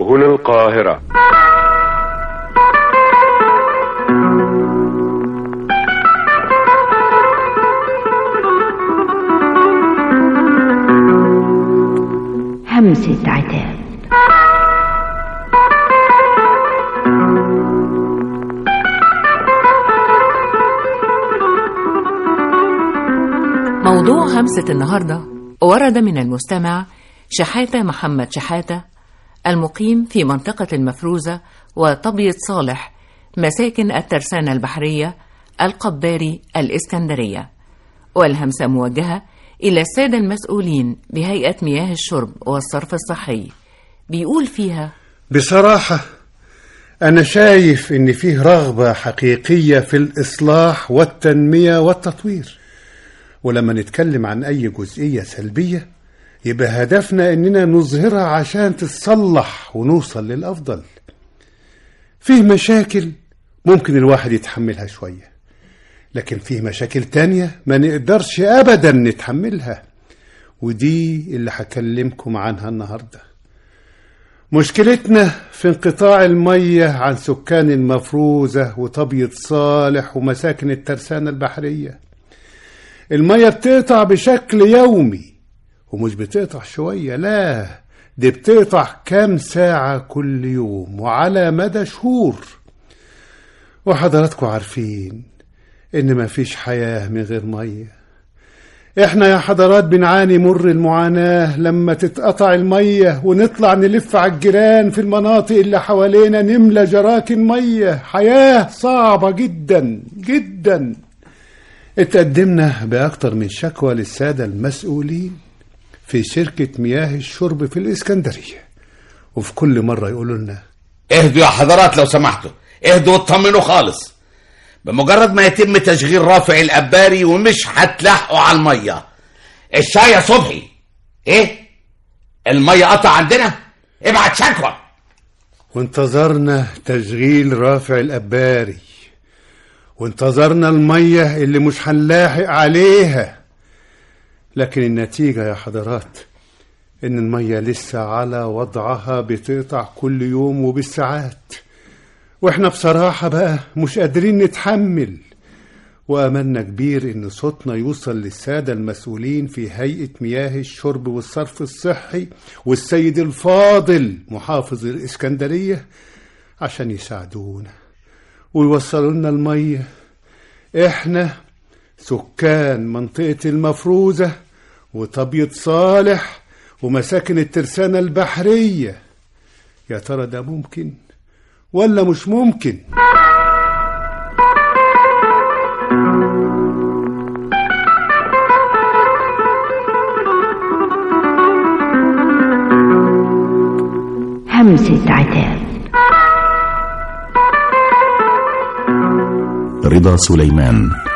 هنا القاهرة همسة عتاب موضوع همسة النهاردة ورد من المستمع شحاتة محمد شحاتة المقيم في منطقة المفروزة وطبية صالح مساكن الترسانة البحرية القباري الإسكندرية والهمسة موجهة إلى السادة المسؤولين بهيئة مياه الشرب والصرف الصحي بيقول فيها بصراحة أنا شايف إن فيه رغبة حقيقية في الإصلاح والتنمية والتطوير ولما نتكلم عن أي جزئية سلبية يبقى هدفنا إننا نظهرها عشان تتصلح ونوصل للأفضل فيه مشاكل ممكن الواحد يتحملها شوية لكن فيه مشاكل تانية ما نقدرش أبدا نتحملها ودي اللي هكلمكم عنها النهارده مشكلتنا في انقطاع المية عن سكان المفروزة وطبية صالح ومساكن الترسانة البحرية المية بتقطع بشكل يومي ومش بتقطع شوية لا دي بتقطع كام ساعة كل يوم وعلى مدى شهور وحضراتكم عارفين إن مفيش حياة من غير مية احنا يا حضرات بنعاني مر المعاناة لما تتقطع المية ونطلع نلف على الجيران في المناطق اللي حوالينا نملى جراكن مية حياة صعبة جدا جدا اتقدمنا بأكتر من شكوى للسادة المسؤولين في شركة مياه الشرب في الإسكندرية وفي كل مرة يقولوا لنا اهدوا يا حضرات لو سمحتوا اهدوا واطمنوا خالص بمجرد ما يتم تشغيل رافع الاباري ومش هتلحقوا على الميه الشاي يا صبحي ايه الميه قطع عندنا ابعت شكوى وانتظرنا تشغيل رافع الأباري وانتظرنا المية اللي مش هنلاحق عليها لكن النتيجة يا حضرات إن المية لسه على وضعها بتقطع كل يوم وبالساعات واحنا بصراحة بقى مش قادرين نتحمل وأملنا كبير إن صوتنا يوصل للسادة المسؤولين في هيئة مياه الشرب والصرف الصحي والسيد الفاضل محافظ الإسكندرية عشان يساعدونا ويوصلوا لنا المية إحنا سكان منطقة المفروزة وطبية صالح ومساكن الترسانة البحرية يا ترى ده ممكن ولا مش ممكن همسة عتاب رضا سليمان